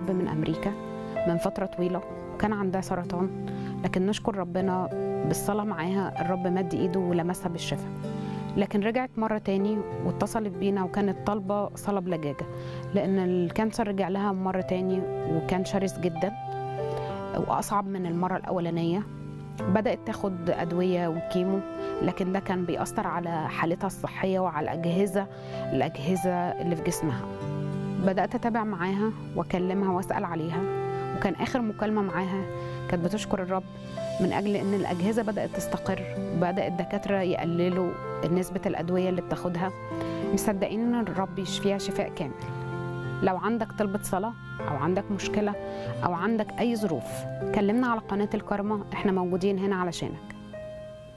الرب من أمريكا من فترة طويلة وكان عندها سرطان لكن نشكر ربنا بالصلاة معاها الرب مد إيده ولمسها بالشفاء لكن رجعت مرة تاني واتصلت بينا وكانت طالبة صلاة بلجاجة لأن الكانسر رجع لها مرة تاني وكان شرس جدا وأصعب من المرة الأولانية بدأت تاخد أدوية وكيمو لكن ده كان بيأثر على حالتها الصحية وعلى الأجهزة الأجهزة اللي في جسمها بدأت أتابع معاها وأكلمها وأسأل عليها وكان آخر مكالمة معاها كانت بتشكر الرب من أجل إن الأجهزة بدأت تستقر بدأ الدكاترة يقللوا نسبة الأدوية اللي بتاخدها مصدقين إن الرب يشفيها شفاء كامل لو عندك طلبة صلاة أو عندك مشكلة أو عندك أي ظروف كلمنا على قناة الكرمة إحنا موجودين هنا علشانك